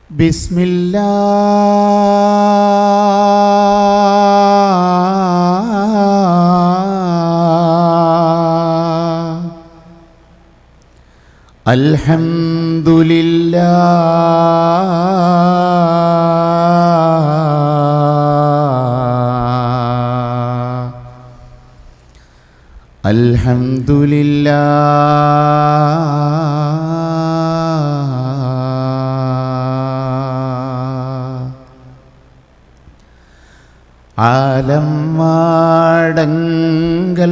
بسم الله الحمد لله الحمد لله ആലം മാടങ്കൽ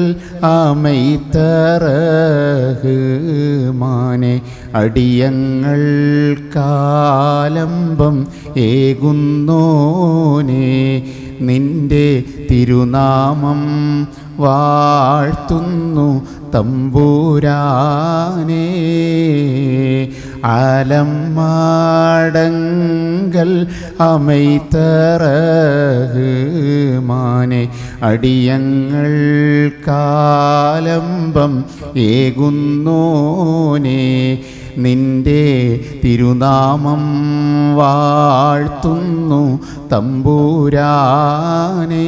അമൈത്തറഹ്മാനെ അടിയങ്ങൾ കാലംബം ഏകുന്നോനെ നിന്റെ തിരുനാമം വാഴ്ത്തുന്നു തമ്പൂരാനേ ആലം മാടങ്കൽ അമൈത്തറഹ്മാനെ അടിയങ്ങൾ കാലംബം ഏകുന്നോനെ നിന്റെ തിരുനാമം വാഴ്ത്തുന്നു തമ്പൂരാനേ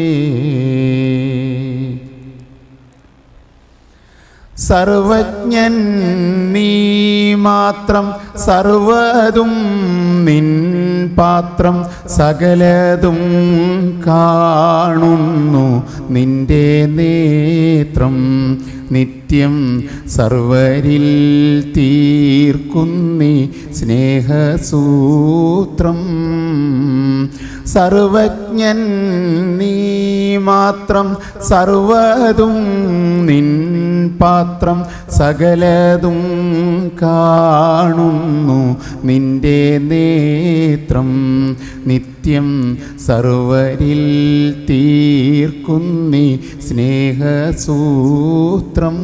സർവജ്ഞൻ നീ മാത്രം സർവതും നിൻ പാത്രം സകലതും കാണുന്നു നിന്റെ നേത്രം നിത്യം സർവരിൽ തീർക്കുന്നി സ്നേഹസൂത്രം സർവജ്ഞൻ നീ മാത്രം സർവതും നിൻ പാത്രം സകലതും കാണുന്നു നിന്റെ നേത്രം നിത്യം സർവരിൽ തീർക്കുന്നി സ്നേഹസൂത്രം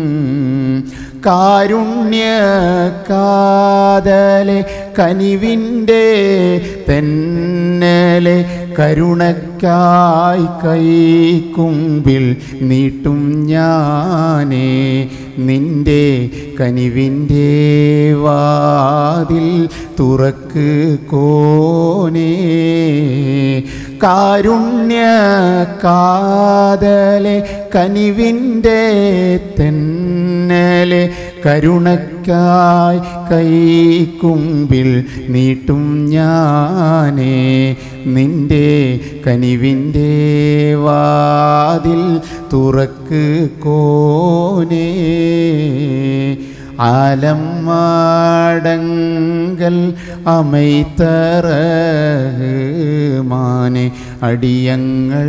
കാരുണ്യകാതലെ കനിവിൻ്റെ തെന്നലെ കരുണയ്ക്കായി കൈക്കുമ്പിൽ നീട്ടും ഞാനേ നിന്റെ കനിവിൻ്റെ വാതിൽ തുറക്ക് കോനേ കാരുണ്യകാതലെ കനിവിൻ്റെ തെന്നലെ കരുണയ്ക്കായി കൈക്കുമ്പിൽ നീട്ടും ഞാനേ നിന്റെ കനിവിൻ്റെ വാതിൽ തുറക്ക് കോനേ ആലം മാടങ്കൽ അമൈത്തറഹ്മാനെ അടിയങ്ങൾ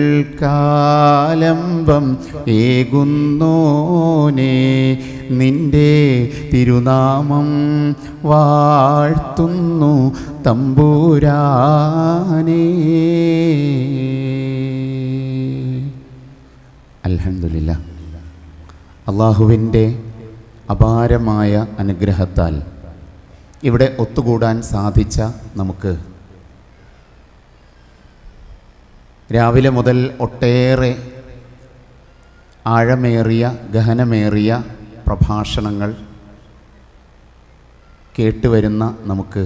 കാലംബം ഏകുന്നോനെ നിന്റെ തിരുനാമം വാഴ്ത്തുന്നു തമ്പൂരാനേ അൽഹംദുലില്ല അള്ളാഹുവിൻ്റെ അപാരമായ അനുഗ്രഹത്താൽ ഇവിടെ ഒത്തുകൂടാൻ സാധിച്ച നമുക്ക് രാവിലെ മുതൽ ഒട്ടേറെ ആഴമേറിയ ഗഹനമേറിയ പ്രഭാഷണങ്ങൾ കേട്ടുവരുന്ന നമുക്ക്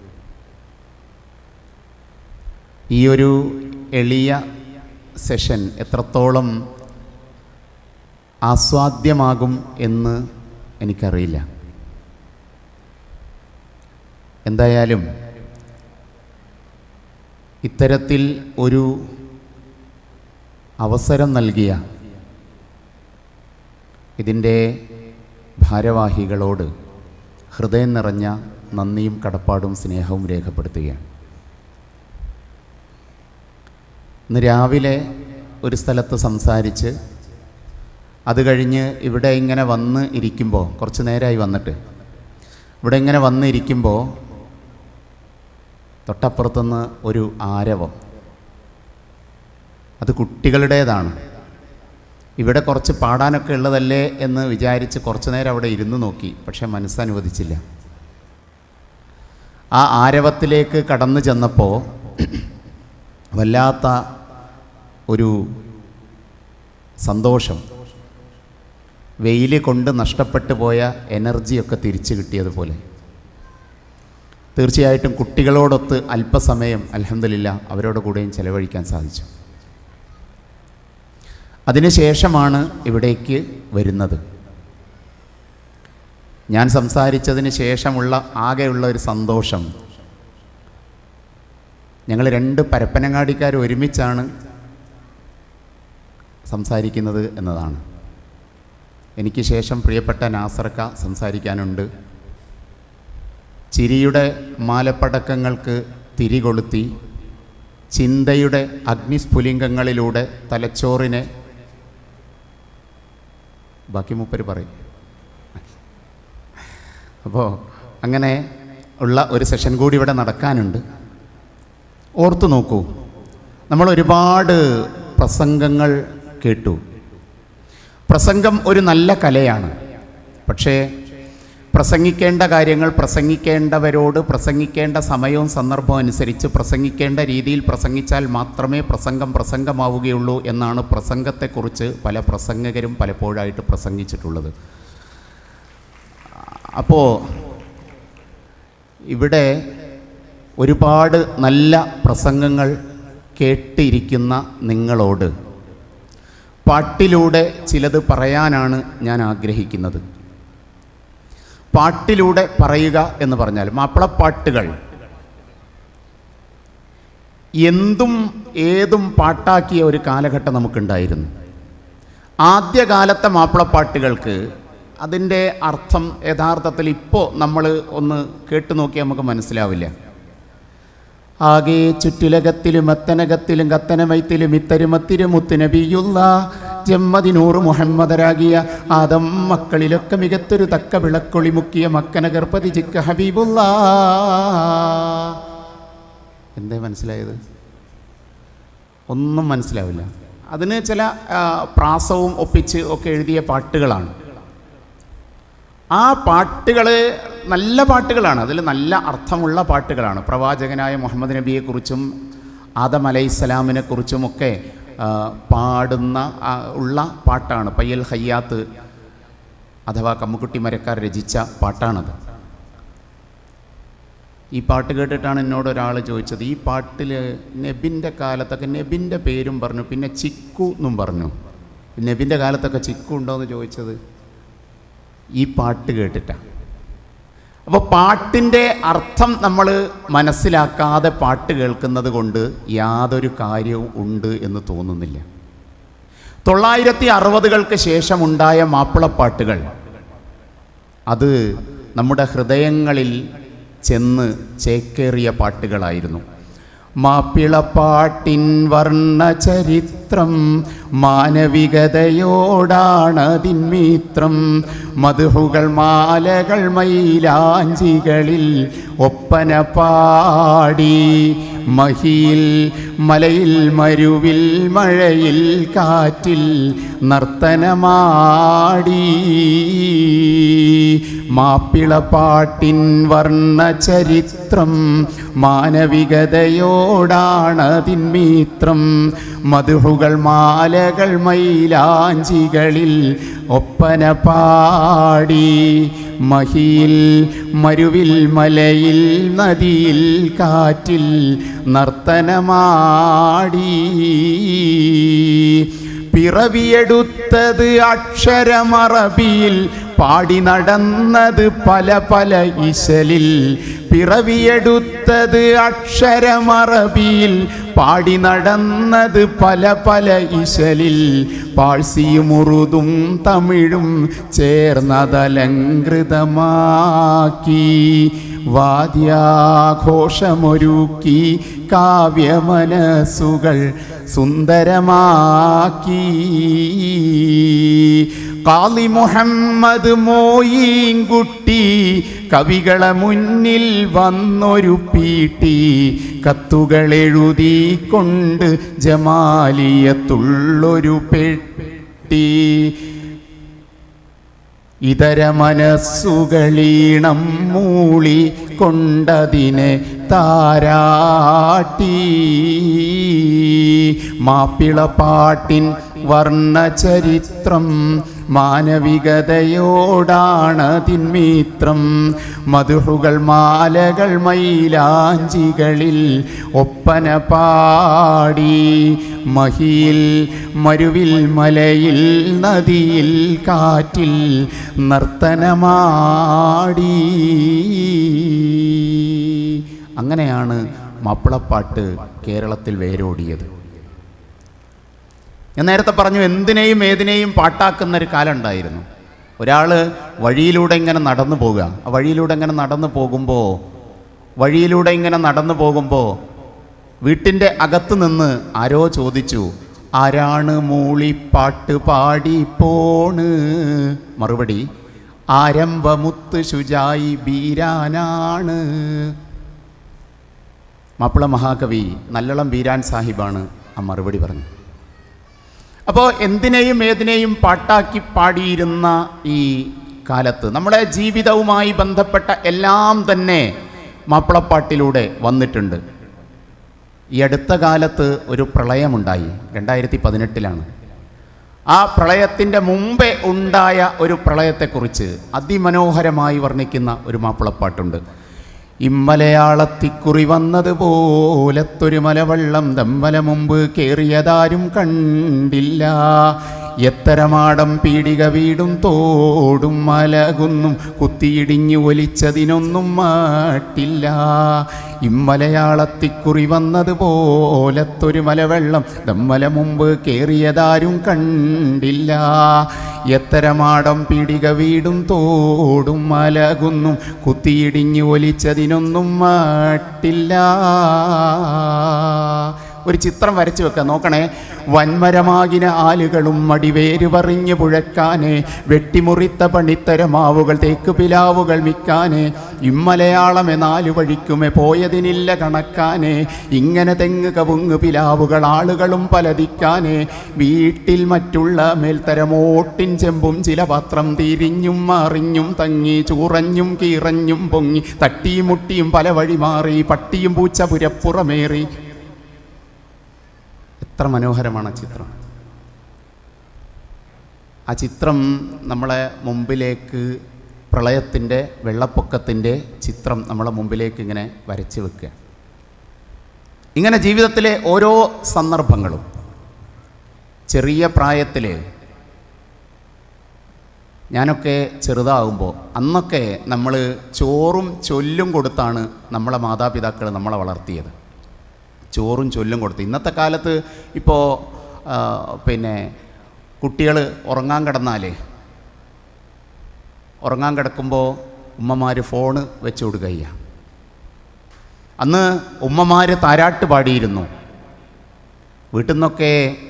ഈ ഒരു എളിയ സെഷൻ എത്രത്തോളം ആസ്വാദ്യമാകും എന്ന് എനിക്കറിയില്ല എന്തായാലും ഇത്തരത്തിൽ ഒരു അവസരം നൽകിയ ഇതിൻ്റെ ഭാരവാഹികളോട് ഹൃദയം നിറഞ്ഞ നന്ദിയും കടപ്പാടും സ്നേഹവും രേഖപ്പെടുത്തുകയാണ് ഇന്ന് രാവിലെ ഒരു സ്ഥലത്ത് സംസാരിച്ച് അത് കഴിഞ്ഞ് ഇവിടെ ഇങ്ങനെ വന്ന് ഇരിക്കുമ്പോൾ കുറച്ച് നേരമായി വന്നിട്ട് ഇവിടെ ഇങ്ങനെ വന്ന് ഇരിക്കുമ്പോൾ തൊട്ടപ്പുറത്തുനിന്ന് ഒരു ആരവം അത് കുട്ടികളുടേതാണ് ഇവിടെ കുറച്ച് പാടാനൊക്കെ ഉള്ളതല്ലേ എന്ന് വിചാരിച്ച് കുറച്ച് നേരം അവിടെ ഇരുന്ന് നോക്കി പക്ഷെ മനസ്സനുവദിച്ചില്ല ആ ആരവത്തിലേക്ക് കടന്നു ചെന്നപ്പോൾ വല്ലാത്ത ഒരു സന്തോഷം വെയിൽ കൊണ്ട് നഷ്ടപ്പെട്ടു പോയ എനർജിയൊക്കെ തിരിച്ചു കിട്ടിയതുപോലെ തീർച്ചയായിട്ടും കുട്ടികളോടൊത്ത് അല്പസമയം അലഹമില്ല അവരോട് കൂടെയും ചെലവഴിക്കാൻ സാധിച്ചു അതിനുശേഷമാണ് ഇവിടേക്ക് വരുന്നത് ഞാൻ സംസാരിച്ചതിന് ശേഷമുള്ള ആകെയുള്ള ഒരു സന്തോഷം ഞങ്ങൾ രണ്ട് പരപ്പനങ്ങാടിക്കാർ ഒരുമിച്ചാണ് സംസാരിക്കുന്നത് എന്നതാണ് എനിക്ക് ശേഷം പ്രിയപ്പെട്ട നാസർക്ക സംസാരിക്കാനുണ്ട് ചിരിയുടെ മാലപ്പടക്കങ്ങൾക്ക് തിരികൊളുത്തി ചിന്തയുടെ അഗ്നിസ്ഫുലിംഗങ്ങളിലൂടെ തലച്ചോറിനെ ബാക്കി മൂപ്പര് പറയും അപ്പോൾ അങ്ങനെ ഉള്ള ഒരു സെഷൻ കൂടി ഇവിടെ നടക്കാനുണ്ട് ഓർത്തു നോക്കൂ നമ്മൾ ഒരുപാട് പ്രസംഗങ്ങൾ കേട്ടു പ്രസംഗം ഒരു നല്ല കലയാണ് പക്ഷേ പ്രസംഗിക്കേണ്ട കാര്യങ്ങൾ പ്രസംഗിക്കേണ്ടവരോട് പ്രസംഗിക്കേണ്ട സമയവും സന്ദർഭവും അനുസരിച്ച് പ്രസംഗിക്കേണ്ട രീതിയിൽ പ്രസംഗിച്ചാൽ മാത്രമേ പ്രസംഗം പ്രസംഗമാവുകയുള്ളൂ എന്നാണ് പ്രസംഗത്തെക്കുറിച്ച് പല പ്രസംഗകരും പലപ്പോഴായിട്ട് പ്രസംഗിച്ചിട്ടുള്ളത് അപ്പോൾ ഇവിടെ ഒരുപാട് നല്ല പ്രസംഗങ്ങൾ കേട്ടിരിക്കുന്ന നിങ്ങളോട് പാട്ടിലൂടെ ചിലത് പറയാനാണ് ഞാൻ ആഗ്രഹിക്കുന്നത് പാട്ടിലൂടെ പറയുക എന്ന് പറഞ്ഞാൽ മാപ്പിളപ്പാട്ടുകൾ എന്തും ഏതും പാട്ടാക്കിയ ഒരു കാലഘട്ടം നമുക്കുണ്ടായിരുന്നു ആദ്യകാലത്തെ മാപ്പിളപ്പാട്ടുകൾക്ക് അതിൻ്റെ അർത്ഥം യഥാർത്ഥത്തിൽ ഇപ്പോൾ നമ്മൾ ഒന്ന് കേട്ടു നോക്കിയാൽ നമുക്ക് മനസ്സിലാവില്ല ആകെ ചുറ്റിലകത്തിലും അത്തനകത്തിലും കത്തനമൈത്തിലും ഇത്തരുമത്തിരും മുത്തുനബിയുള്ള ജമ്മദിനൂറ് മുഹമ്മദരാകിയ ആദം മക്കളിലൊക്കെ മികത്തൊരു തക്ക വിളക്കൊളി മുക്കിയ മക്കന ഗർഭതി ചിക്ക ഹബീബുള്ള എന്തേ മനസ്സിലായത് ഒന്നും മനസ്സിലാവില്ല അതിന് ചില ആ, പ്രാസവും ഒപ്പിച്ച് ഒക്കെ എഴുതിയ പാട്ടുകളാണ് ആ പാട്ടുകൾ നല്ല പാട്ടുകളാണ് അതിൽ നല്ല അർത്ഥമുള്ള പാട്ടുകളാണ് പ്രവാചകനായ മുഹമ്മദ് നബിയെക്കുറിച്ചും ആദം അലൈഹിസ്സലാമിനെ കുറിച്ചുമൊക്കെ ആ, പാടുന്ന ആ, ഉള്ള പാട്ടാണ് പയ്യൽ ഹയ്യാത്ത് അഥവാ കമ്മുക്കുട്ടി മരക്കാർ രചിച്ച പാട്ടാണത് ഈ പാട്ട് കേട്ടിട്ടാണ് എന്നോട് ഒരാൾ ചോദിച്ചത് ഈ പാട്ടിൽ നബിൻ്റെ കാലത്തൊക്കെ നബിൻ്റെ പേരും പറഞ്ഞു പിന്നെ ചിക്കു എന്നും പറഞ്ഞു നബിൻ്റെ കാലത്തൊക്കെ ചിക്കു ഉണ്ടോ എന്ന് ചോദിച്ചത് ഈ പാട്ട് കേട്ടിട്ടാണ് അപ്പോൾ പാട്ടിൻ്റെ അർത്ഥം നമ്മൾ മനസ്സിലാക്കാതെ പാട്ട് കേൾക്കുന്നത് കൊണ്ട് യാതൊരു കാര്യവും ഉണ്ട് എന്ന് തോന്നുന്നില്ല തൊള്ളായിരത്തി അറുപതുകൾക്ക് ശേഷമുണ്ടായ മാപ്പിളപ്പാട്ടുകൾ അത് നമ്മുടെ ഹൃദയങ്ങളിൽ ചെന്ന് ചേക്കേറിയ പാട്ടുകളായിരുന്നു മാപ്പിളപ്പാട്ടിൻ വർണ്ണ ചരിത്രം മാനവികതയോടാണതിന്മിത്രം മധുഹുകൾ മാലകൾ മൈലാഞ്ചികളിൽ ഒപ്പന പാടി മഹിയിൽ മലയിൽ മരുവിൽ മഴയിൽ കാറ്റിൽ നർത്തനമാടി മാപ്പിളപ്പാട്ടിൻ വർണ്ണ ചരിത്രം മാനവികതയോടാണതിന്മിത്രം മധുഹുകൾ മാലകൾ മൈലാഞ്ചികളിൽ ഒപ്പന പാടി മഹിയിൽ മരുവിൽ മലയിൽ നദിയിൽ കാറ്റിൽ നർത്തനമാടി പിറവിയെടുത്തത് അക്ഷരമറബിയിൽ പാടി നടന്നത് പല പല ഇശലിൽ പിറവിയെടുത്തത് അക്ഷരമറബിയിൽ പാടി നടന്നത് പല പല ഇശലിൽ പാഴ്സിയും ഉറുതും തമിഴും ചേർന്നതലങ്കൃതമാക്കി വാദ്യാഘോഷമൊരുക്കി കാവ്യമനസ്സുകൾ സുന്ദരമാക്കി കാളി മുഹമ്മദ് മോയിൻകുട്ടി കവികളെ മുന്നിൽ വന്നൊരു പീട്ടി കത്തുകൾ എഴുതിക്കൊണ്ട് ജമാലിയത്തുള്ളൊരു പെട്ടി ഇതര മനസ്സുകളീണം മൂളി കൊണ്ടതിനെ താരാട്ടി മാപ്പിളപ്പാട്ടിൻ വർണ്ണചരിത്രം മാനവികതയോടാണതിന്മിത്രം മധുഹുകൾ മാലകൾ മൈലാഞ്ചികളിൽ ഒപ്പന പാടി മഹിയിൽ മരുവിൽ മലയിൽ നദിയിൽ കാറ്റിൽ നർത്തനമാടി അങ്ങനെയാണ് മാപ്പിളപ്പാട്ട് കേരളത്തിൽ വേരോടിയത് ഞാൻ നേരത്തെ പറഞ്ഞു എന്തിനേയും ഏതിനേയും പാട്ടാക്കുന്ന ഒരു കാലം ഉണ്ടായിരുന്നു ഒരാൾ വഴിയിലൂടെ ഇങ്ങനെ നടന്നു പോകുക ആ വഴിയിലൂടെ ഇങ്ങനെ നടന്നു പോകുമ്പോൾ വഴിയിലൂടെ ഇങ്ങനെ നടന്നു പോകുമ്പോൾ വീട്ടിൻ്റെ അകത്ത് നിന്ന് ആരോ ചോദിച്ചു ആരാണ് മൂളിപ്പാട്ട് പാടി പോണ് മറുപടി ആരംഭമുത്ത് ശുചായി ബീരാനാണ് മാപ്പിള മഹാകവി നല്ലളം ബീരാൻ സാഹിബാണ് ആ മറുപടി പറഞ്ഞത് അപ്പോൾ എന്തിനേയും ഏതിനേയും പാട്ടാക്കി പാടിയിരുന്ന ഈ കാലത്ത് നമ്മുടെ ജീവിതവുമായി ബന്ധപ്പെട്ട എല്ലാം തന്നെ മാപ്പിളപ്പാട്ടിലൂടെ വന്നിട്ടുണ്ട് ഈ അടുത്ത കാലത്ത് ഒരു പ്രളയമുണ്ടായി രണ്ടായിരത്തി പതിനെട്ടിലാണ് ആ പ്രളയത്തിൻ്റെ മുമ്പേ ഉണ്ടായ ഒരു പ്രളയത്തെക്കുറിച്ച് അതിമനോഹരമായി വർണ്ണിക്കുന്ന ഒരു മാപ്പിളപ്പാട്ടുണ്ട് ഇമ്മലയാളത്തിക്കുറി വന്നതുപോലത്തൊരു മലവെള്ളം ദമ്മല മുമ്പ് കേറിയതാരും കണ്ടില്ല എത്തരമാടം പീടിക വീടും തോടും മലകുന്നും കുത്തിയിടിഞ്ഞു ഒലിച്ചതിനൊന്നും മാട്ടില്ല ഇമ്മലയാളത്തിക്കുറി വന്നതുപോലത്തൊരു മലവെള്ളം ദമ്മല മുമ്പ് കേറിയതാരും കണ്ടില്ല എത്തരമാടം പീടിക വീടും തോടും മലകുന്നും കുത്തിയിടിഞ്ഞു ഒലിച്ചതിനൊന്നും മാട്ടില്ല ഒരു ചിത്രം വരച്ചു വെക്കാം നോക്കണേ വൻമരമാകിന ആലുകളും മടിവേര് പറഞ്ഞ് പുഴക്കാനെ വെട്ടിമുറിത്ത പണിത്തരമാവുകൾ തേക്ക് പിലാവുകൾ മിക്കാനെ ഇമ്മലയാളമെ നാലു വഴിക്കുമെ പോയതിനില്ല കണക്കാനെ ഇങ്ങനെ തെങ്ങ് കവുങ്ങ് പിലാവുകൾ ആളുകളും പലതിക്കാനെ വീട്ടിൽ മറ്റുള്ള മേൽത്തരമോട്ടിൻ ചെമ്പും ചില പത്രം തിരിഞ്ഞും മറിഞ്ഞും തങ്ങി ചൂറഞ്ഞും കീറഞ്ഞും പൊങ്ങി തട്ടിയും മുട്ടിയും പല വഴി മാറി പട്ടിയും പൂച്ച പുരപ്പുറമേറി എത്ര മനോഹരമാണ് ആ ചിത്രം ആ ചിത്രം നമ്മളെ മുമ്പിലേക്ക് പ്രളയത്തിൻ്റെ വെള്ളപ്പൊക്കത്തിൻ്റെ ചിത്രം നമ്മളെ മുമ്പിലേക്ക് ഇങ്ങനെ വരച്ച് വെക്കുക ഇങ്ങനെ ജീവിതത്തിലെ ഓരോ സന്ദർഭങ്ങളും ചെറിയ പ്രായത്തിൽ ഞാനൊക്കെ ചെറുതാകുമ്പോൾ അന്നൊക്കെ നമ്മൾ ചോറും ചൊല്ലും കൊടുത്താണ് നമ്മളെ മാതാപിതാക്കൾ നമ്മളെ വളർത്തിയത് ചോറും ചൊല്ലും കൊടുത്ത് ഇന്നത്തെ കാലത്ത് ഇപ്പോൾ പിന്നെ കുട്ടികൾ ഉറങ്ങാൻ കിടന്നാലേ ഉറങ്ങാൻ കിടക്കുമ്പോൾ ഉമ്മമാർ ഫോണ് വെച്ച് കൊടുക്കുക അന്ന് ഉമ്മമാർ താരാട്ട് പാടിയിരുന്നു വീട്ടിൽ നിന്നൊക്കെ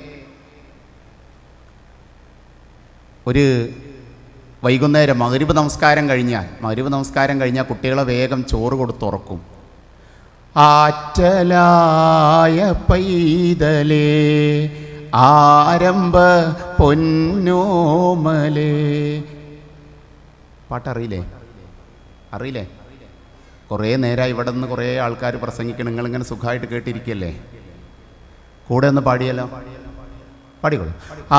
ഒരു വൈകുന്നേരം മകരീബ് നമസ്കാരം കഴിഞ്ഞാൽ മകരീബ് നമസ്കാരം കഴിഞ്ഞാൽ കുട്ടികളെ വേഗം ചോറ് കൊടുത്തുറക്കും ആറ്റലായ പൈതലേ ആരംഭ പൊന്നോമലേ പാട്ടറിയില്ലേ അറിയില്ലേ കുറേ നേരമായി ഇവിടെ നിന്ന് കുറേ ആൾക്കാർ പ്രസംഗിക്കണം നിങ്ങളിങ്ങനെ സുഖമായിട്ട് കേട്ടിരിക്കല്ലേ കൂടെ ഒന്ന് പാടിയല്ലോ പാടിക്കോളൂ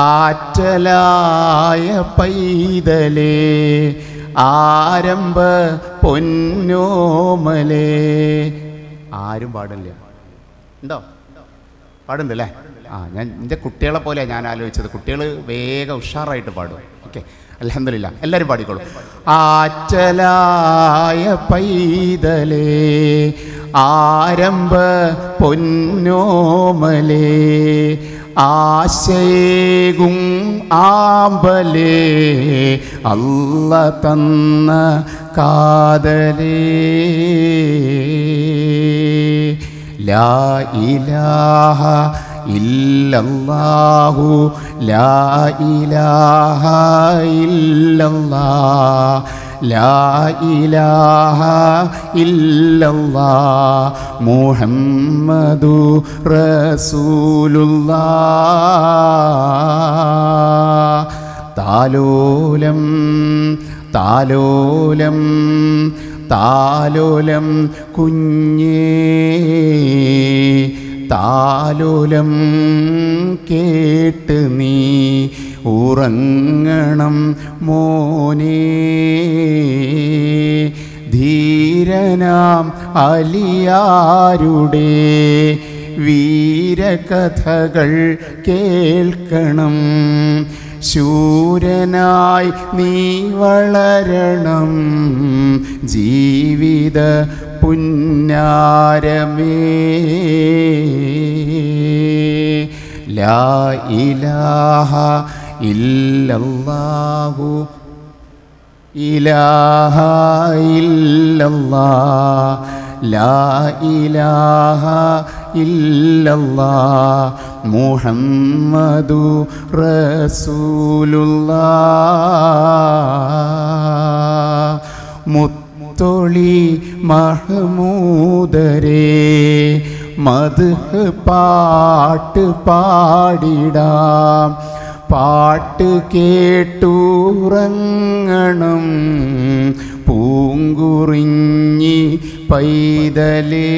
ആറ്റലായ പൈതലേ ആരംഭ പൊന്നോമലേ ആരും പാടില്ല ഉണ്ടോ പാടുണ്ടല്ലേ ആ ഞാൻ എൻ്റെ കുട്ടികളെ പോലെ ഞാൻ ആലോചിച്ചത് കുട്ടികൾ വേഗം ഉഷാറായിട്ട് പാടും ഓക്കെ അലഹമില്ല എല്ലാവരും പാടിക്കോളൂ ആറ്റലായ പൈതലേ ആരംഭ പൊന്നോമലേ ആശയേകും ആമ്പലേ അല്ല തന്ന കാതലേ ലാ ഇലാഹ ഇല്ലല്ലാഹു ലാ ഇലാഹ ഇല്ലല്ലാ ലാ ഇലാഹ ഇല്ലല്ലാ മുഹമ്മദു റസൂലുള്ളാ താലോലം താലോലം താലോലം കുഞ്ഞേ താലോലം കേട്ട് നീ ഉറങ്ങണം മോനേ ധീരനാം അലിയാരുടെ വീരകഥകൾ കേൾക്കണം ശൂരനായി നീ വളരണം ജീവിത പുന്നാരമേ ലാ ഇലാഹ ഇല്ലല്ലാഹു ഇലാഹ ഇല്ലല്ലാ ലാ ഇലാഹ ഇല്ലല്ലാ മുഹമ്മദു റസൂലുള്ളാ മുത്തൊളി മഹമൂദരേ മധു പാട്ട് പാടിടാം പാട്ട് കേട്ടുറങ്ങണം പൂങ്കുറിഞ്ഞി പൈതലേ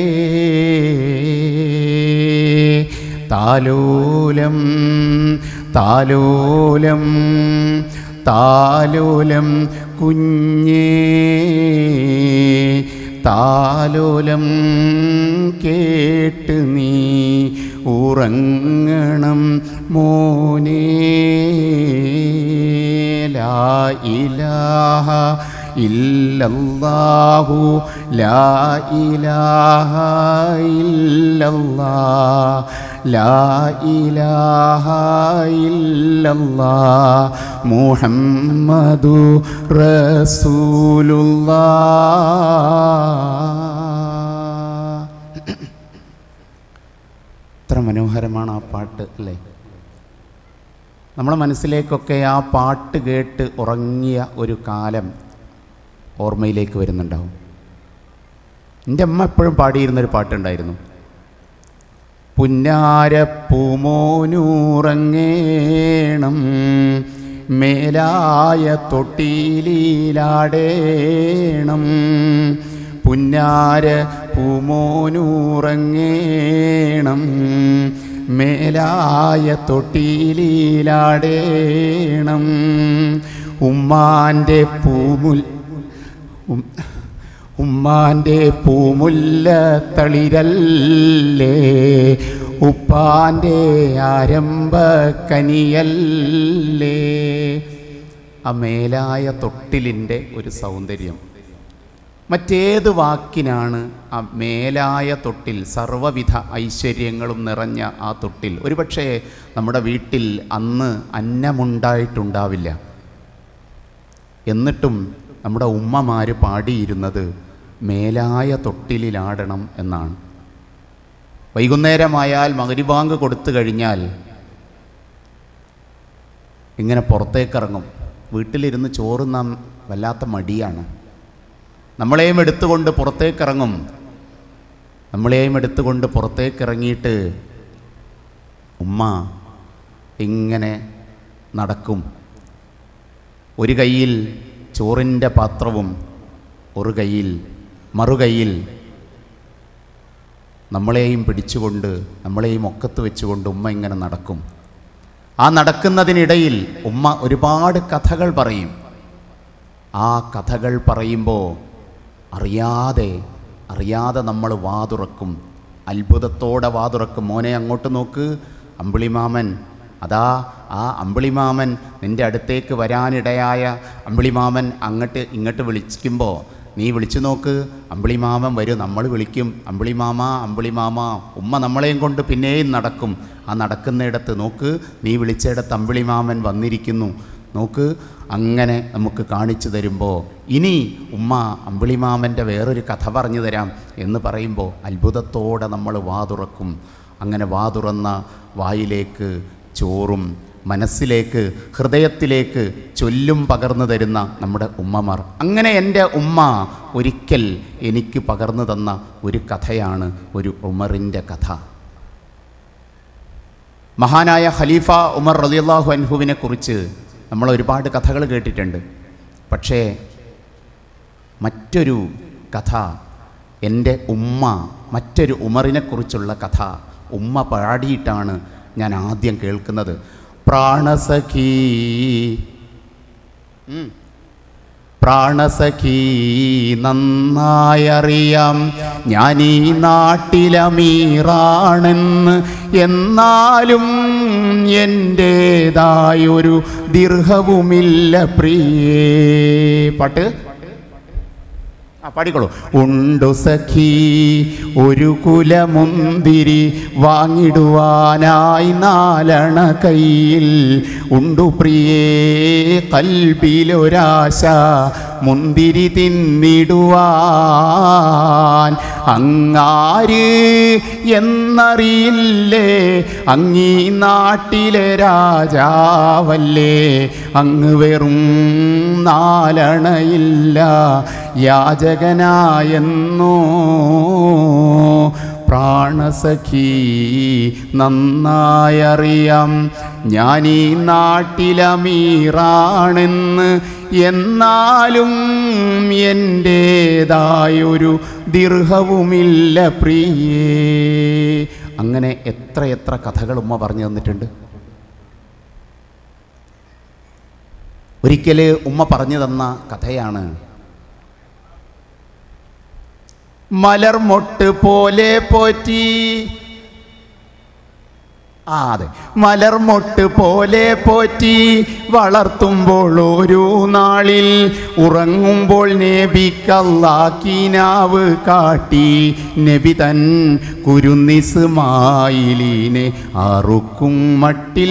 താലോലം താലോലം താലോലം കുഞ്ഞേ താലോലം കേട്ട് നീ ഉറങ്ങണം മോനേ ലാ ഇലാഹ ഇല്ലല്ലാഹു ലാ ഇലാഹ ഇല്ലല്ലാ ലാ ഇലാഹ ഇല്ലല്ലാ മുഹമ്മദു റസൂലുള്ളാ എത്ര മനോഹരമാണ് ആ പാട്ട് അല്ലേ നമ്മുടെ മനസ്സിലേക്കൊക്കെ ആ പാട്ട് കേട്ട് ഉറങ്ങിയ ഒരു കാലം ഓർമ്മയിലേക്ക് വരുന്നുണ്ടാവും എൻ്റെ അമ്മ എപ്പോഴും പാടിയിരുന്നൊരു പാട്ടുണ്ടായിരുന്നു പുന്നാരപ്പൂമോനൂറങ്ങേണം മേലായ തൊട്ടിയിലാടേണം പുന്നാര പൂമോനൂറങ്ങേണം മേലായ തൊട്ടിയിലാടേണം ഉമ്മാൻ്റെ പൂമുൽ ഉം ഉമ്മാൻ്റെ പൂമുല്ല തളിരല്ലേ ഉപ്പാൻ്റെ ആരംഭ കനിയല്ലേ ആ മേലായ തൊട്ടിലിൻ്റെ ഒരു സൗന്ദര്യം മറ്റേത് വാക്കിനാണ് ആ മേലായ തൊട്ടിൽ സർവ്വവിധ ഐശ്വര്യങ്ങളും നിറഞ്ഞ ആ തൊട്ടിൽ ഒരുപക്ഷെ നമ്മുടെ വീട്ടിൽ അന്ന് അന്നമുണ്ടായിട്ടുണ്ടാവില്ല എന്നിട്ടും നമ്മുടെ ഉമ്മമാർ പാടിയിരുന്നത് മേലായ തൊട്ടിലിലാടണം എന്നാണ് വൈകുന്നേരമായാൽ മകരിബാങ്ക് കൊടുത്തു കഴിഞ്ഞാൽ ഇങ്ങനെ പുറത്തേക്കിറങ്ങും വീട്ടിലിരുന്ന് ചോറുന്നാൻ വല്ലാത്ത മടിയാണ് നമ്മളെയും എടുത്തുകൊണ്ട് പുറത്തേക്കിറങ്ങും നമ്മളെയും എടുത്തുകൊണ്ട് പുറത്തേക്കിറങ്ങിയിട്ട് ഉമ്മ ഇങ്ങനെ നടക്കും ഒരു കയ്യിൽ ചോറിൻ്റെ പാത്രവും ഒരു കയ്യിൽ മറുകൈയിൽ നമ്മളെയും പിടിച്ചുകൊണ്ട് നമ്മളെയും ഒക്കത്ത് വെച്ചുകൊണ്ട് ഉമ്മ ഇങ്ങനെ നടക്കും ആ നടക്കുന്നതിനിടയിൽ ഉമ്മ ഒരുപാട് കഥകൾ പറയും ആ കഥകൾ പറയുമ്പോൾ അറിയാതെ അറിയാതെ നമ്മൾ വാതുറക്കും അത്ഭുതത്തോടെ വാതുറക്കും മോനെ അങ്ങോട്ട് നോക്ക് അമ്പിളിമാമൻ അതാ ആ അമ്പിളിമാമൻ നിൻ്റെ അടുത്തേക്ക് വരാനിടയായ അമ്പിളിമാമൻ അങ്ങോട്ട് ഇങ്ങോട്ട് വിളിക്കുമ്പോൾ നീ വിളിച്ചു നോക്ക് അമ്പിളിമാമൻ വരും നമ്മൾ വിളിക്കും അമ്പിളിമാമ അമ്പിളിമാമ ഉമ്മ നമ്മളെയും കൊണ്ട് പിന്നെയും നടക്കും ആ നടക്കുന്നിടത്ത് നോക്ക് നീ വിളിച്ചിടത്ത് അമ്പിളിമാമൻ വന്നിരിക്കുന്നു നോക്ക് അങ്ങനെ നമുക്ക് കാണിച്ചു തരുമ്പോൾ ഇനി ഉമ്മ അമ്പിളിമാമൻ്റെ വേറൊരു കഥ പറഞ്ഞു തരാം എന്ന് പറയുമ്പോൾ അത്ഭുതത്തോടെ നമ്മൾ വാതുറക്കും അങ്ങനെ വാതുറന്ന വായിലേക്ക് ചോറും മനസ്സിലേക്ക് ഹൃദയത്തിലേക്ക് ചൊല്ലും പകർന്നു തരുന്ന നമ്മുടെ ഉമ്മമാർ അങ്ങനെ എൻ്റെ ഉമ്മ ഒരിക്കൽ എനിക്ക് പകർന്നു തന്ന ഒരു കഥയാണ് ഒരു ഉമറിൻ്റെ കഥ മഹാനായ ഖലീഫ ഉമർ റളിയല്ലാഹു അൻഹുവിനെ കുറിച്ച് നമ്മൾ ഒരുപാട് കഥകൾ കേട്ടിട്ടുണ്ട് പക്ഷേ മറ്റൊരു കഥ എൻ്റെ ഉമ്മ മറ്റൊരു ഉമറിനെക്കുറിച്ചുള്ള കഥ ഉമ്മ പാടിയിട്ടാണ് ഞാൻ ആദ്യം കേൾക്കുന്നത് പ്രാണസഖീ ഉം. പ്രാണസഖീ നന്നായറിയാം ഞാൻ ഈ നാട്ടിലമീറാണെന്ന് എന്നാലും എൻ്റേതായൊരു ദീർഘവുമില്ല പ്രിയേ പാട്ട് ആ പാടിക്കോളൂ ഉണ്ടു സഖി ഒരു കുലമുന്തിരി വാങ്ങിടുവാനായി നാലണ കയ്യിൽ ഉണ്ടു പ്രിയേ കൽബിലൊരാശ മുന്തിരി തിന്നിടുവാൻ അങ്ങാര് എന്നറിയില്ലേ അങ്ങീ നാട്ടിലെ രാജാവല്ലേ അങ്ങ് വെറും നാലണയില്ല യാചകനായെന്നോ പ്രാണസഖി നന്നായറിയാം ഞാനീ നാട്ടിലമീറാണെന്ന് എന്നാലും എൻ്റേതായൊരു ദീർഘവുമില്ല പ്രിയേ അങ്ങനെ എത്ര എത്ര കഥകൾ ഉമ്മ പറഞ്ഞു തന്നിട്ടുണ്ട് ഒരിക്കൽ ഉമ്മ പറഞ്ഞു തന്ന കഥയാണ് മലർമൊട്ട് പോലെ പോറ്റി ആ അതെ മലർമൊട്ട് പോലെ പോറ്റി വളർത്തുമ്പോൾ ഒരു നാളിൽ ഉറങ്ങുമ്പോൾ നബിക്കല്ലാക്കിനാവ് കാട്ടി നബി തൻ കുരുന്നിസുമായിലീനെ അറുക്കും മട്ടിൽ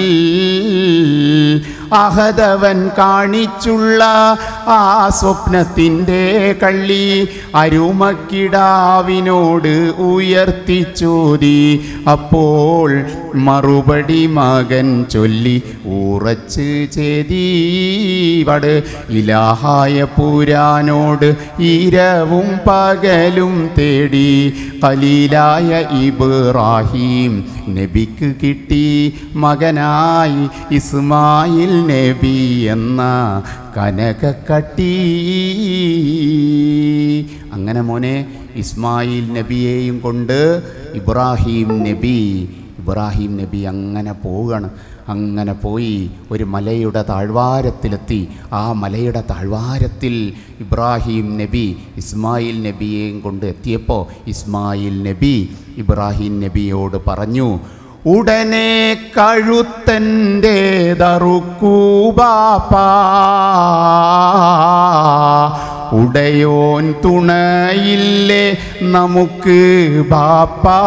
അഹദവൻ കാണിച്ചുള്ള ആ സ്വപ്നത്തിൻ്റെ കള്ളി അരുമക്കിടാവിനോട് ഉയർത്തിച്ചോതി അപ്പോൾ മറുപടി മകൻ ചൊല്ലി ഉറച്ച് ചേതീവട് ഇലാഹായ പുരാനോട് ഇരവും പകലും തേടി കലീലായ ഇബ്രാഹിം നബിക്ക് കിട്ടി മകനായി ഇസ്മായിൽ നബി എന്ന കനകക്കട്ടി അങ്ങനെ മോനെ ഇസ്മായിൽ നബിയെയും കൊണ്ട് ഇബ്രാഹിം നബി ഇബ്രാഹിം നബി അങ്ങനെ പോവുകയാണ് അങ്ങനെ പോയി ഒരു മലയുടെ താഴ്വാരത്തിലെത്തി ആ മലയുടെ താഴ്വാരത്തിൽ ഇബ്രാഹിം നബി ഇസ്മായിൽ നബിയെയും കൊണ്ട് എത്തിയപ്പോൾ ഇസ്മായിൽ നബി ഇബ്രാഹിം നബിയോട് പറഞ്ഞു ഉടനെ കഴുത്തൻ്റെ ദറുക്കൂബാപ്പാ ഉടയോൻ തുണയില്ലേ നമുക്ക് ബാപ്പാ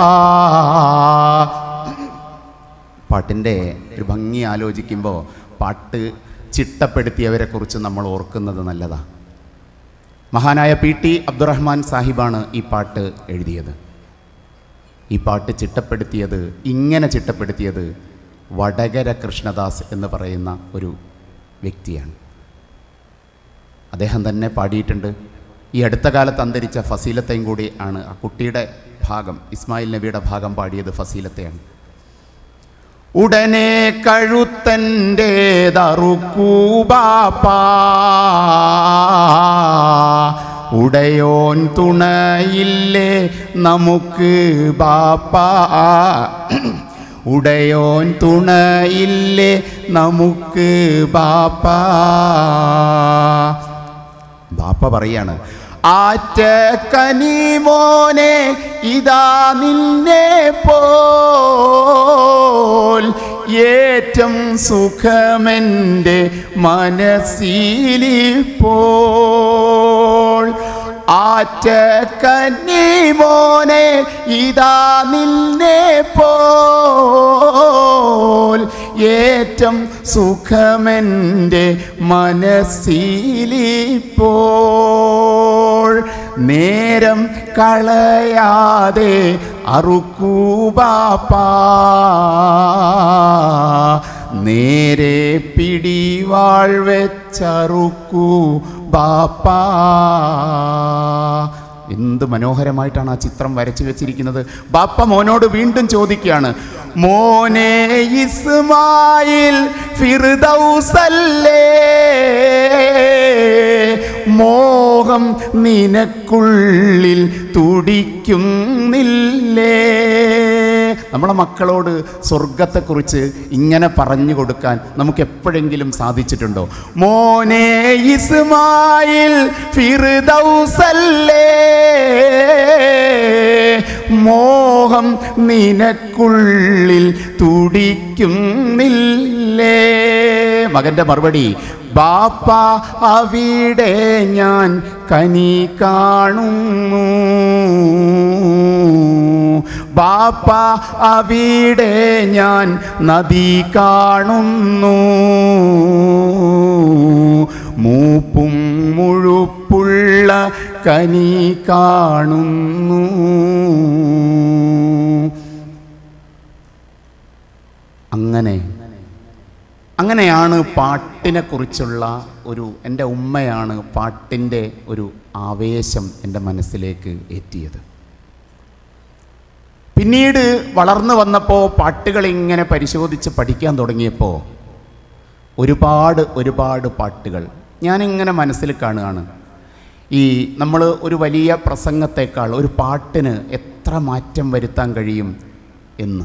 പാട്ടിൻ്റെ ഒരു ഭംഗി ആലോചിക്കുമ്പോൾ പാട്ട് ചിട്ടപ്പെടുത്തിയവരെക്കുറിച്ച് നമ്മൾ ഓർക്കുന്നത് നല്ലതാണ് മഹാനായ പി ടി അബ്ദുറഹ്മാൻ സാഹിബാണ് ഈ പാട്ട് എഴുതിയത് ഈ പാട്ട് ചിട്ടപ്പെടുത്തിയത് ഇങ്ങനെ ചിട്ടപ്പെടുത്തിയത് വടകര കൃഷ്ണദാസ് എന്ന് പറയുന്ന ഒരു വ്യക്തിയാണ് അദ്ദേഹം തന്നെ പാടിയിട്ടുണ്ട് ഈ അടുത്ത കാലത്ത് അന്തരിച്ച ഫസീലത്തെയും കൂടി ആണ് ആ കുട്ടിയുടെ ഭാഗം ഇസ്മായിൽ നബിയുടെ ഭാഗം പാടിയത് ഫസീലത്തെയാണ് ഉടനെ കഴുത്തൻ്റെ ദറുക്കൂബാപ്പാ ഉടയോൻ തുണയില്ലേ നമുക്ക് ബാപ്പാ ഉടയോൻ തുണയില്ലേ നമുക്ക് ബാപ്പാ ബാപ്പ പറയാണ് ആറ്റ കനിമോനെ ഇതാ നിന്നെ പോൽ ഏറ്റം സുഖമെൻ്റെ മനസ്സിലിപ്പോൾ ആറ്റ കന്നിമോനെ ഇതാ നിന്നെ പോൽ ഏറ്റം സുഖമെൻ്റെ മനസ്സിലിപ്പോൾ നേരം കളയാതെ അറുക്കൂബാപ്പാ നേരെ പിടിവാൾ വെച്ചറുക്കൂ ബാപ്പാ എന്ത് മനോഹരമായിട്ടാണ് ആ ചിത്രം വരച്ചു വെച്ചിരിക്കുന്നത് ബാപ്പ മോനോട് വീണ്ടും ചോദിക്കുകയാണ് മോനെ ഇസ്മായിൽ ഫിർദൗസല്ലേ മോഹം നിനക്കുള്ളിൽ തുടിക്കുന്നില്ലേ നമ്മളെ മക്കളോട് സ്വർഗത്തെക്കുറിച്ച് ഇങ്ങനെ പറഞ്ഞു കൊടുക്കാൻ നമുക്ക് എപ്പോഴെങ്കിലും സാധിച്ചിട്ടുണ്ടോ മോനെ ഇസ്മായിൽ ഫിർദൗസല്ലേ മോഹം നിനക്കുള്ളിൽ തുടിക്കുന്നില്ലേ മകന്റെ മറുപടി ബാപ്പ അവിടെ ഞാൻ കനി കാണുന്നു ബാപ്പ അവിടെ ഞാൻ നദി കാണുന്നു മൂപ്പും മുഴുപ്പുള്ള കനി കാണുന്നു അങ്ങനെ അങ്ങനെയാണ് പാട്ടിനെ കുറിച്ചുള്ള ഒരു എൻ്റെ ഉമ്മയാണ് പാട്ടിൻ്റെ ഒരു ആവേശം എൻ്റെ മനസ്സിലേക്ക് എത്തിയത് പിന്നീട് വളർന്നു വന്നപ്പോൾ പാട്ടുകൾ ഇങ്ങനെ പരിശോധിച്ച് പഠിക്കാൻ തുടങ്ങിയപ്പോൾ ഒരുപാട് ഒരുപാട് പാട്ടുകൾ ഞാനിങ്ങനെ മനസ്സിൽ കാണുകയാണ് ഈ നമ്മൾ ഒരു വലിയ പ്രസംഗത്തേക്കാൾ ഒരു പാട്ടിന് എത്ര മാറ്റം വരുത്താൻ കഴിയും എന്ന്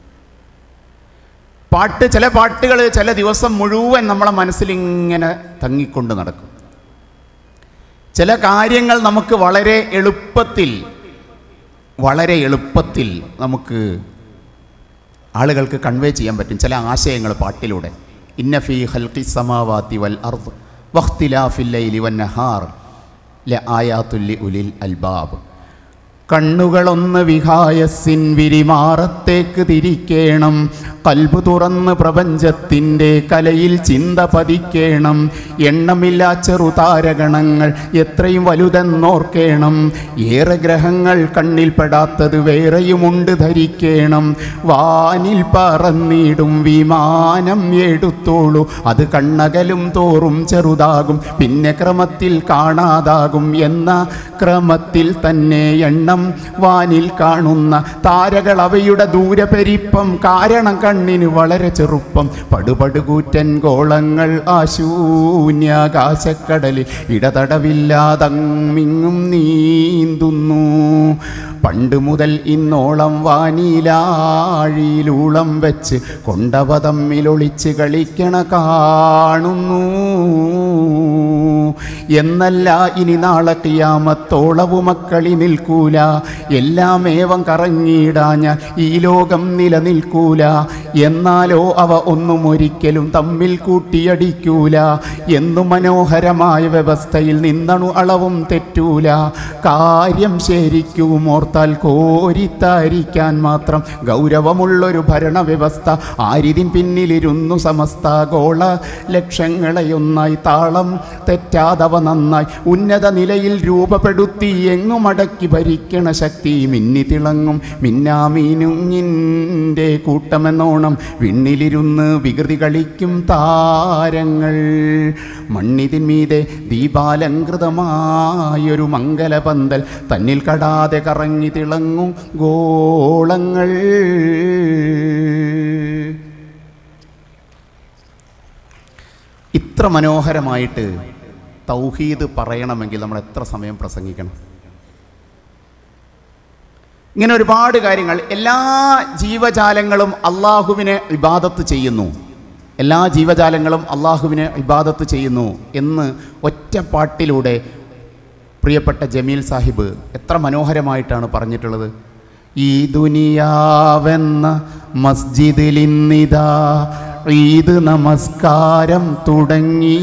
പാട്ട് ചില പാട്ടുകൾ ചില ദിവസം മുഴുവൻ നമ്മളെ മനസ്സിലിങ്ങനെ തങ്ങിക്കൊണ്ട് നടക്കും ചില കാര്യങ്ങൾ നമുക്ക് വളരെ എളുപ്പത്തിൽ വളരെ എളുപ്പത്തിൽ നമുക്ക് ആളുകൾക്ക് കൺവേ ചെയ്യാൻ പറ്റും ചില ആശയങ്ങൾ പാട്ടിലൂടെ ഇന്നഫി ഹൽക്കി സമാവാത്തി വൽ അർദ് വഖ്തിലാഫിൽ ലൈലി വൻ നഹാർ ല ആയാത്തുല്ലി ഉലിൽ അൽബാബ് കണ്ണുകളൊന്ന് വിഹായസിൻ വിരിമാറത്തേക്ക് തിരിക്കേണം കൽബ് തുറന്ന് പ്രപഞ്ചത്തിൻ്റെ കലയിൽ ചിന്ത പതിക്കേണം എണ്ണമില്ലാ ചെറുതാരഗണങ്ങൾ എത്രയും വലുതെന്നോർക്കേണം ഏറെ ഗ്രഹങ്ങൾ കണ്ണിൽപ്പെടാത്തത് വേറെയുമുണ്ട് ധരിക്കേണം വാനിൽ പറന്നിടും വിമാനം എടുത്തോളൂ അത് കണ്ണകലും തോറും ചെറുതാകും പിന്നെ ക്രമത്തിൽ കാണാതാകും എന്ന ക്രമത്തിൽ തന്നെ എണ്ണം വാനിൽ കാണുന്ന താരകൾ അവയുടെ ദൂരപരിപ്പം കാരണം കണ്ണിന് വളരെ ചെറുപ്പം പടുപടുകൂറ്റൻ ഗോളങ്ങൾ ആ ശൂന്യാകാശക്കടലിൽ ഇടതടവില്ലാതങ്ങിങ്ങും നീന്തുന്നു പണ്ട് മുതൽ ഇന്നോളം വാനിലാഴിയിലൂളം വെച്ച് കൊണ്ടവ തമ്മിലൊളിച്ച് കളിക്കണ കാണുന്നു എന്നല്ല ഇനി നാളെ കിയാമത്തോളവു മക്കളി നിൽക്കൂല എല്ലാം ഏവം കറങ്ങിയിടാഞ്ഞ ഈ ലോകം നിലനിൽക്കൂല എന്നാലോ അവ ഒന്നും ഒരിക്കലും തമ്മിൽ കൂട്ടിയടിക്കൂല എന്നു മനോഹരമായ വ്യവസ്ഥയിൽ നിന്നണു അളവും തെറ്റൂല കാര്യം ശരിക്കും ഓർത്താൽ കോരിത്താരിക്കാൻ മാത്രം ഗൗരവമുള്ളൊരു ഭരണവ്യവസ്ഥ ആരിതിൻ പിന്നിലിരുന്നു സമസ്ത ഗോള ലക്ഷങ്ങളെയൊന്നായി താളം തെറ്റാതവ നന്നായി ഉന്നത നിലയിൽ രൂപപ്പെടുത്തി എങ്ങും അടക്കി ഭരിക്കണ ശക്തി മിന്നി തിളങ്ങും മിന്നാമീനുങ്ങിൻ്റെ കൂട്ടമെന്നോണം വിണ്ണിലിരുന്ന് വികൃതി കളിക്കും താരങ്ങൾ മണ്ണിതിന്മീതെ ദീപാലങ്കൃതമായൊരു മംഗലപന്തൽ തന്നിൽ കടാതെ കറങ്ങി തിളങ്ങും ഗോളങ്ങൾ ഇത്ര മനോഹരമായിട്ട് തൗഹീദ് പറയണമെങ്കിൽ നമ്മൾ എത്ര സമയം പ്രസംഗിക്കണം ഇങ്ങനെ ഒരുപാട് കാര്യങ്ങൾ എല്ലാ ജീവജാലങ്ങളും അള്ളാഹുവിനെ ഇബാദത്ത് ചെയ്യുന്നു എല്ലാ ജീവജാലങ്ങളും അള്ളാഹുവിനെ ഇബാദത്ത് ചെയ്യുന്നു എന്ന് ഒറ്റ പാട്ടിലൂടെ പ്രിയപ്പെട്ട ജമീൽ സാഹിബ് എത്ര മനോഹരമായിട്ടാണ് പറഞ്ഞിട്ടുള്ളത് ഈ ദുനിയാവെന്ന മസ്ജിദിലിന്നിതാ ഈദ് നമസ്കാരം തുടങ്ങി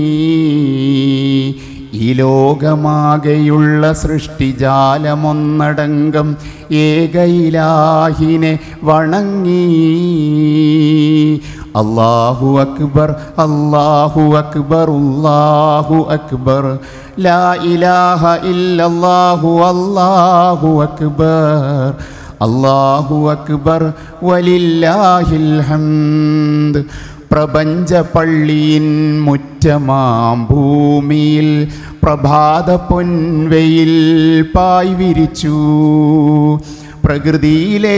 ഈ ലോകമാകെയുള്ള സൃഷ്ടിജാലമൊന്നടങ്കം ഏകയിലാഹിനെ വണങ്ങി അല്ലാഹു അക്ബർ അല്ലാഹു അക്ബർ അല്ലാഹു അക്ബർ ലാ ഇലാഹ ഇല്ലല്ലാഹു അല്ലാഹു അക്ബർ അല്ലാഹു അക്ബർ വലില്ലാഹിൽ ഹംദ് പ്രപഞ്ച പള്ളിയിൻ മുറ്റമാം ഭൂമിയിൽ പ്രഭാത പൊൻവെയിൽ പായ് വിരിച്ചു പ്രകൃതിയിലെ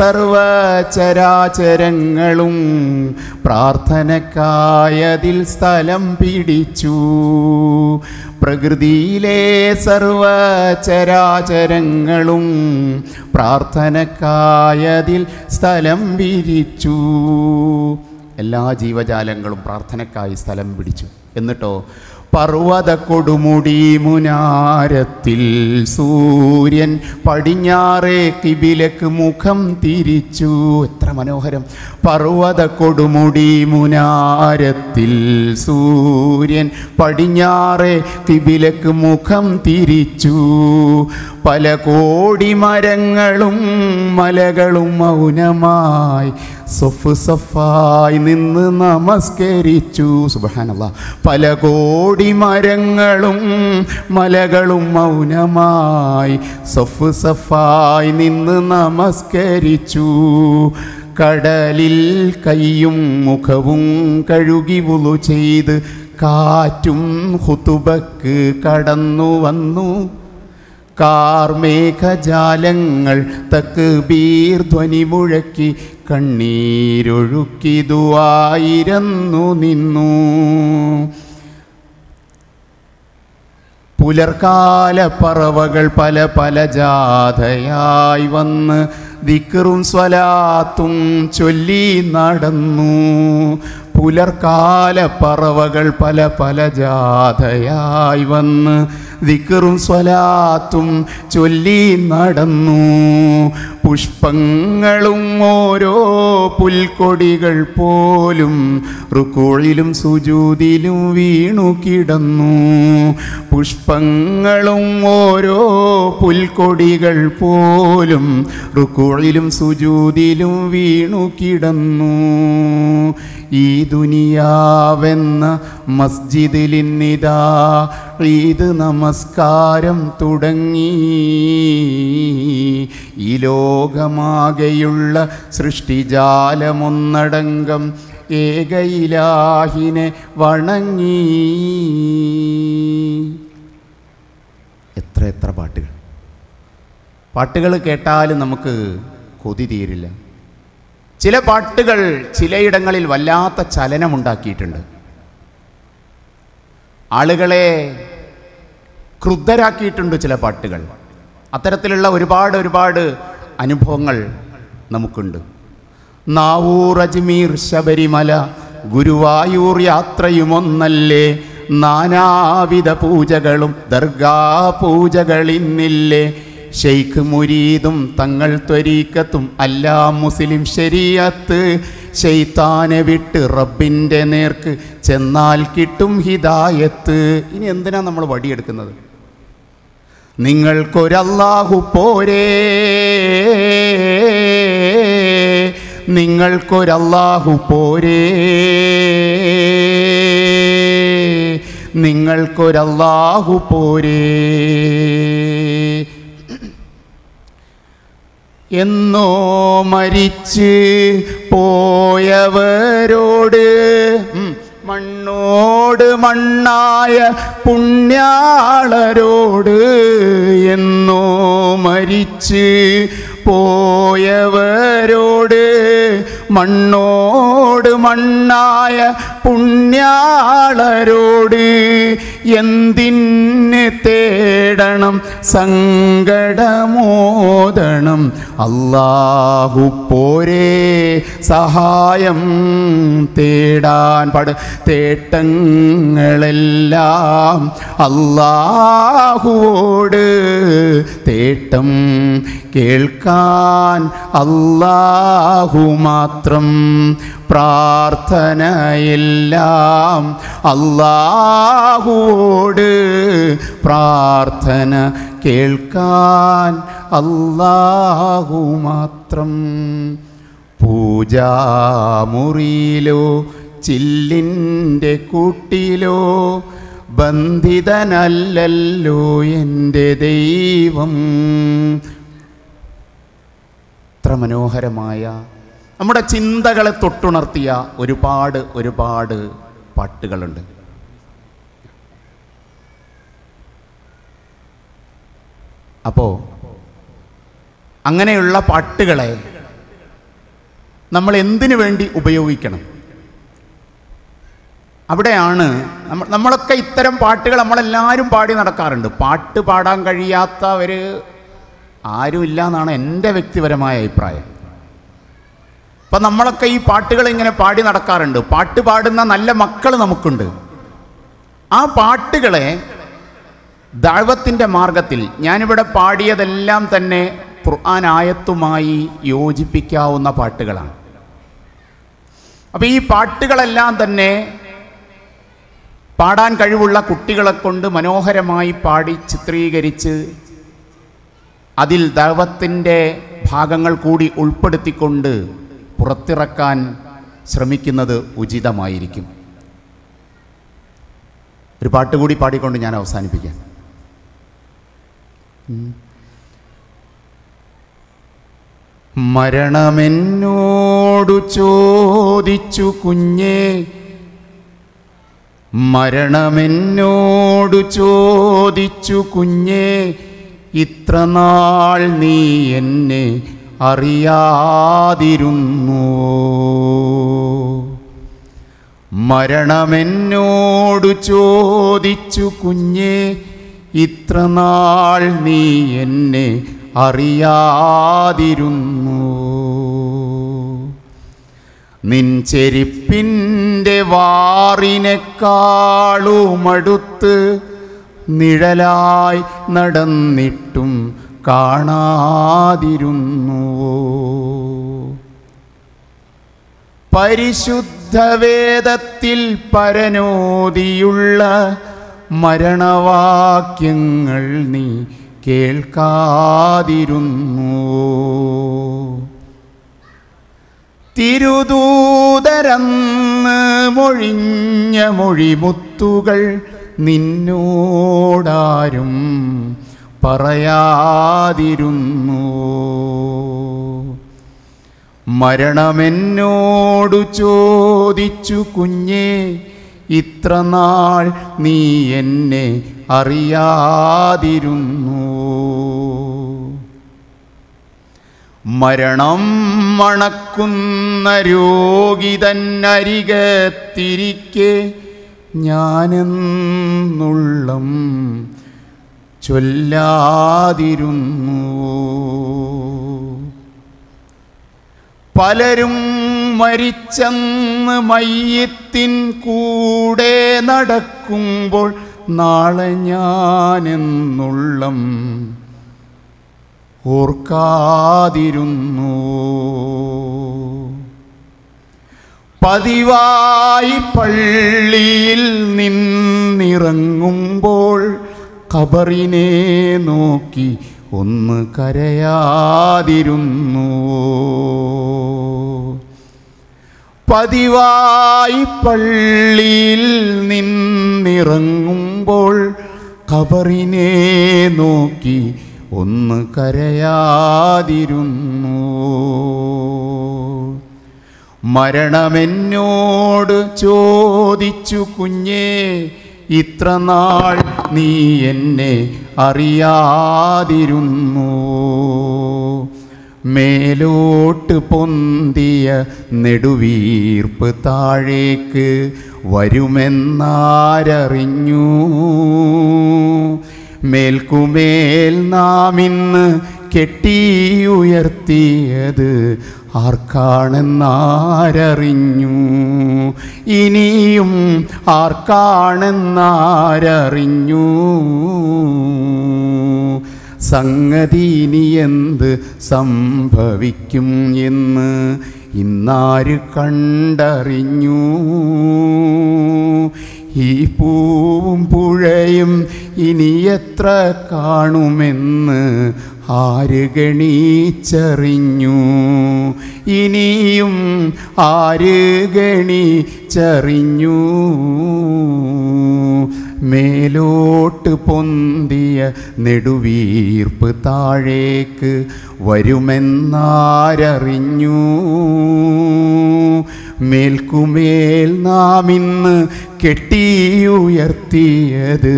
സർവചരാചരങ്ങളും പ്രാർത്ഥനക്കായതിൽ സ്ഥലം പിടിച്ചു പ്രകൃതിയിലെ സർവചരാചരങ്ങളും പ്രാർത്ഥനക്കായതിൽ സ്ഥലം വിരിച്ചു എല്ലാ ജീവജാലങ്ങളും പ്രാർത്ഥനക്കായി സ്ഥലം പിടിച്ചു എന്നിട്ടോ പർവ്വത കൊടുമുടി മുനാരത്തിൽ സൂര്യൻ പടിഞ്ഞാറേ കിബിലക്ക് മുഖം തിരിച്ചു എത്ര മനോഹരം പർവ്വത കൊടുമുടി മുനാരത്തിൽ സൂര്യൻ പടിഞ്ഞാറേ കിബിലക്ക് മുഖം തിരിച്ചു പല കോടി മരങ്ങളും മലകളും മൗനമായി സൊഫ് സഫായി നിന്ന് നമസ്കരിച്ചു സുബഹാനല്ല പല കോടി മരങ്ങളും മലകളും മൗനമായി സൊഫ് സഫായി നിന്ന് നമസ്കരിച്ചു കടലിൽ കൈയും മുഖവും കഴുകി വുളു ചെയ്ത് കാറ്റും ഹുതുബക്ക് കടന്നു വന്നു കാർമേഘജാലങ്ങൾ തക്ക് ബീർ ധ്വനി മുഴക്കി കണ്ണീരൊഴുക്കിതുവായിരുന്നു നിന്നു പുലർക്കാല പറവകൾ പല പല ജാഥയായി വന്ന് ദിക്കറും സ്വലാത്തും ചൊല്ലി നടന്നു പുലർക്കാല പറവകൾ പല പല ജാഥയായി വന്ന് ദിക്കറും സ്വലാത്തും ചൊല്ലി നടന്നു പുഷ്പങ്ങളും ഓരോ പുൽക്കൊടികൾ പോലും റുക്കോളിലും സുജൂതിലും വീണു കിടന്നു പുഷ്പങ്ങളും ഓരോ പുൽക്കൊടികൾ പോലും റുക്കോളിലും സുജൂതിലും വീണു കിടന്നു ഈ ദുനിയാവെന്ന മസ്ജിദിലിന്നിതാ ഈദ് നമസ്കാരം തുടങ്ങി ഈ ലോകമാകെയുള്ള സൃഷ്ടിജാലമൊന്നടങ്കം ഏകയിലാഹിനെ വണങ്ങി എത്ര എത്ര പാട്ടുകൾ പാട്ടുകൾ കേട്ടാൽ നമുക്ക് കൊതി തീരില്ല ചില പാട്ടുകൾ ചിലയിടങ്ങളിൽ വല്ലാത്ത ചലനമുണ്ടാക്കിയിട്ടുണ്ട് ആളുകളെ ക്രുദ്ധരാക്കിയിട്ടുണ്ട് ചില പാട്ടുകൾ അത്തരത്തിലുള്ള ഒരുപാട് ഒരുപാട് അനുഭവങ്ങൾ നമുക്കുണ്ട് നാവൂർ അജ്മീർ ശബരിമല ഗുരുവായൂർ യാത്രയുമൊന്നല്ലേ നാനാവിധ പൂജകളും ദർഗാ പൂജകളിന്നില്ലേ ഷെയ്ഖ് മുരീദും തങ്ങൾ ത്വരീക്കത്തും അല്ലാ മുസ്ലിം ശരീഅത്ത് ഷെയ്ത്താനെ വിട്ട് റബ്ബിൻ്റെ നേർക്ക് ചെന്നാൽ കിട്ടും ഹിദായത്ത് ഇനി എന്തിനാ നമ്മൾ വടിയെടുക്കുന്നത് നിങ്ങൾക്കൊരല്ലാഹു പോരേ നിങ്ങൾക്കൊരല്ലാഹു പോരേ നിങ്ങൾക്കൊരല്ലാഹു പോരേ എന്നോ മരിച്ച് പോയവരോട് ഉം, മണ്ണോട് മണ്ണായ പുണ്യാളരോട് എന്നോ മരിച്ച് പോയവരോട് മണ്ണോട് മണ്ണായ പുണ്യാളരോട് എന്തിന് തേടണം സങ്കടമോദണം അല്ലാഹു പോരേ സഹായം തേടാൻ പാട് തേട്ടങ്ങളെല്ലാം അല്ലാഹുവോട് തേട്ടം കേൾക്കാൻ അല്ലാഹു മാത്രം പ്രാർത്ഥനയെല്ലാം അല്ലാഹുവോട് പ്രാർത്ഥന കേൾക്കാൻ അല്ലാഹു മാത്രം പൂജാമുറിയിലോ ചില്ലിൻ്റെ കൂട്ടിലോ ബന്ധിതനല്ലല്ലോ എൻ്റെ ദൈവം എത്ര മനോഹരമായ നമ്മുടെ ചിന്തകളെ തൊട്ടുണർത്തിയ ഒരുപാട് ഒരുപാട് പാട്ടുകളുണ്ട് അപ്പോൾ അങ്ങനെയുള്ള പാട്ടുകളെ നമ്മൾ എന്തിനു വേണ്ടി ഉപയോഗിക്കണം അവിടെയാണ് നമ്മ നമ്മളൊക്കെ ഇത്തരം പാട്ടുകൾ നമ്മളെല്ലാവരും പാടി നടക്കാറുണ്ട് പാട്ട് പാടാൻ കഴിയാത്തവർ ആരുമില്ല എന്നാണ് എൻ്റെ വ്യക്തിപരമായ അഭിപ്രായം അപ്പം നമ്മളൊക്കെ ഈ പാട്ടുകൾ ഇങ്ങനെ പാടി നടക്കാറുണ്ട് പാട്ട് പാടുന്ന നല്ല മക്കൾ നമുക്കുണ്ട് ആ പാട്ടുകളെ ദൈവത്തിൻ്റെ മാർഗത്തിൽ ഞാനിവിടെ പാടിയതെല്ലാം തന്നെ ഖുർആൻ ആയത്തുമായി യോജിപ്പിക്കാവുന്ന പാട്ടുകളാണ് അപ്പോൾ ഈ പാട്ടുകളെല്ലാം തന്നെ പാടാൻ കഴിവുള്ള കുട്ടികളെ കൊണ്ട് മനോഹരമായി പാടി ചിത്രീകരിച്ച് അതിൽ ദൈവത്തിൻ്റെ ഭാഗങ്ങൾ കൂടി ഉൾപ്പെടുത്തിക്കൊണ്ട് പുറത്തിറക്കാൻ ശ്രമിക്കുന്നത് ഉചിതമായിരിക്കും ഒരു പാട്ട് കൂടി പാടിക്കൊണ്ട് ഞാൻ അവസാനിപ്പിക്കാം മരണമെന്നോടു ചോദിച്ചു കുഞ്ഞേ മരണമെന്നോടു ചോദിച്ചു കുഞ്ഞേ ഇത്ര നാൾ നീ എന്നെ അറിയാതിരുന്നു മരണമെന്നോടു ചോദിച്ചു കുഞ്ഞേ ഇത്ര നാൾ നീ എന്നെ അറിയാതിരുന്നു നിൻ ചെരിപ്പിൻ്റെ വാറിനെക്കാളുമടുത്ത് നിഴലായി നടന്നിട്ടും കാണാതിരുന്നു പരിശുദ്ധവേദത്തിൽ പരനോദിയുള്ള മരണവാക്യങ്ങൾ നീ കേൾക്കാതിരുന്നു തിരുദൂതരന്ന് മൊഴിഞ്ഞ മൊഴിമുത്തുകൾ നിന്നോടാരും പറയാതിരുന്നു മരണമെന്നോടു ചോദിച്ചു കുഞ്ഞേ ഇത്ര നാൾ നീ എന്നെ അറിയാതിരുന്നു മരണം മണക്കുന്ന രോഗിതന്നരികത്തിരിക്കെ ഞാനെന്നുള്ളം ചൊല്ലാതിരുന്നു പലരും മരിച്ചെന്ന് മയ്യത്തിൻ കൂടെ നടക്കുമ്പോൾ നാളെ ഞാനെന്നുള്ളം ഓർക്കാതിരുന്നു പതിവായി പള്ളിയിൽ നിന്നിറങ്ങുമ്പോൾ ഖബറിനെ നോക്കി ഒന്ന് കരയാതിരുന്നു പതിവായി പള്ളിയിൽ നിന്നിറങ്ങുമ്പോൾ ഖബറിനെ നോക്കി ഒന്ന് കരയാതിരുന്നു മരണമെന്നോട് ചോദിച്ചു കുഞ്ഞേ ഇത്ര നാൾ നീ എന്നെ അറിയാതിരുന്നു മേലോട്ട് പൊന്തിയ നെടുവീർപ്പ് താഴേക്ക് വരുമെന്നാരറിഞ്ഞു മേൽക്കുമേൽ നാം ഇന്ന് കെട്ടിയുയർത്തിയത് ആർക്കാണെന്നാരറിഞ്ഞു ഇനിയും ആർക്കാണെന്നാരറിഞ്ഞു സംഗതി ഇനി എന്ത് സംഭവിക്കും എന്ന് ഇന്നാര് കണ്ടറിഞ്ഞു ഈ പൂവും പുഴയും ഇനി എത്ര കാണുമെന്ന് ആര് ഗണിച്ചറിഞ്ഞു ഇനിയും ആര് ഗണിച്ചറിഞ്ഞു മേലോട്ട് പൊന്തിയ നെടുവീർപ്പ് താഴേക്ക് വരുമെന്നാരറിഞ്ഞു മേൽക്കുമേൽ നാം ഇന്ന് കെട്ടിയുയർത്തിയത്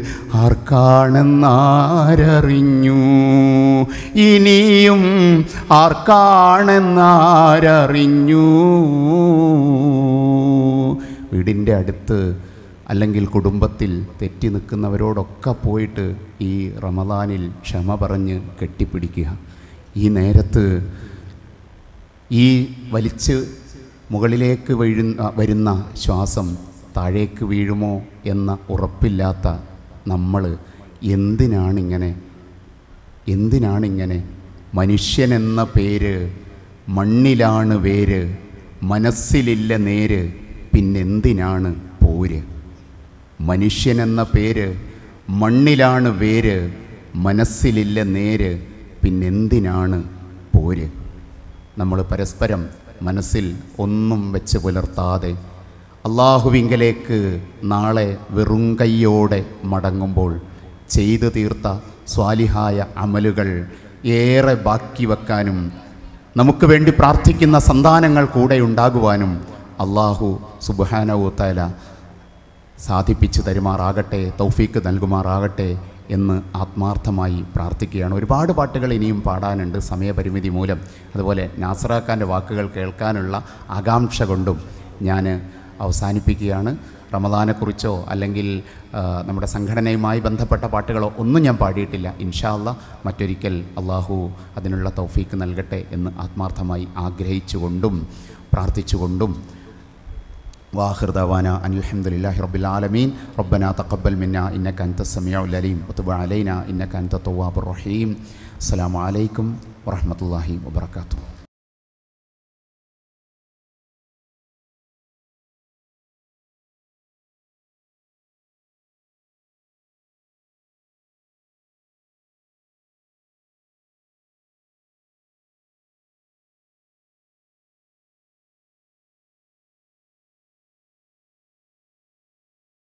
ആർക്കാണെന്നാരറിഞ്ഞു ഇനിയും ആർക്കാണെന്നാരറിഞ്ഞു വീടിൻ്റെ അടുത്ത് അല്ലെങ്കിൽ കുടുംബത്തിൽ തെറ്റി നിൽക്കുന്നവരോടൊക്കെ പോയിട്ട് ഈ റമദാനിൽ ക്ഷമ പറഞ്ഞ് കെട്ടിപ്പിടിക്കുക ഈ നേരത്ത് ഈ വലിച്ച് മുകളിലേക്ക് വീഴുന്ന വരുന്ന ശ്വാസം താഴേക്ക് വീഴുമോ എന്ന ഉറപ്പില്ലാത്ത നമ്മൾ എന്തിനാണിങ്ങനെ എന്തിനാണിങ്ങനെ മനുഷ്യനെന്ന പേര് മണ്ണിലാണ് വേര് മനസ്സിലില്ല നേര് പിന്നെന്തിനാണ് പോര് മനുഷ്യനെന്ന പേര് മണ്ണിലാണ് വേര് മനസ്സിലില്ല നേര് പിന്നെന്തിനാണ് പോര് നമ്മൾ പരസ്പരം മനസ്സിൽ ഒന്നും വെച്ച് പുലർത്താതെ അള്ളാഹുവിങ്കലേക്ക് നാളെ വെറും കൈയോടെ മടങ്ങുമ്പോൾ ചെയ്തു തീർത്ത സ്വാലിഹായ അമലുകൾ ഏറെ ബാക്കി വെക്കാനും നമുക്ക് വേണ്ടി പ്രാർത്ഥിക്കുന്ന സന്താനങ്ങൾ കൂടെ ഉണ്ടാകുവാനും അള്ളാഹു സുബാനവുത്തല സാധിപ്പിച്ചു തരുമാറാകട്ടെ തൗഫീക്ക് നൽകുമാറാകട്ടെ എന്ന് ആത്മാർത്ഥമായി പ്രാർത്ഥിക്കുകയാണ് ഒരുപാട് പാട്ടുകൾ ഇനിയും പാടാനുണ്ട് സമയപരിമിതി മൂലം അതുപോലെ നാസറാക്കാൻ്റെ വാക്കുകൾ കേൾക്കാനുള്ള ആകാംക്ഷ കൊണ്ടും ഞാൻ അവസാനിപ്പിക്കുകയാണ് റമദാനെക്കുറിച്ചോ അല്ലെങ്കിൽ ആ, നമ്മുടെ സംഘടനയുമായി ബന്ധപ്പെട്ട പാട്ടുകളോ ഒന്നും ഞാൻ പാടിയിട്ടില്ല ഇൻഷാ അല്ലാ മറ്റൊരിക്കൽ അള്ളാഹു അതിനുള്ള തൗഫീക്ക് നൽകട്ടെ എന്ന് ആത്മാർത്ഥമായി ആഗ്രഹിച്ചുകൊണ്ടും പ്രാർത്ഥിച്ചുകൊണ്ടും واخر دعوانا ان الحمد لله رب العالمين ربنا تقبل منا انك انت السميع العليم وتب علينا انك انت التواب الرحيم السلام عليكم ورحمه الله وبركاته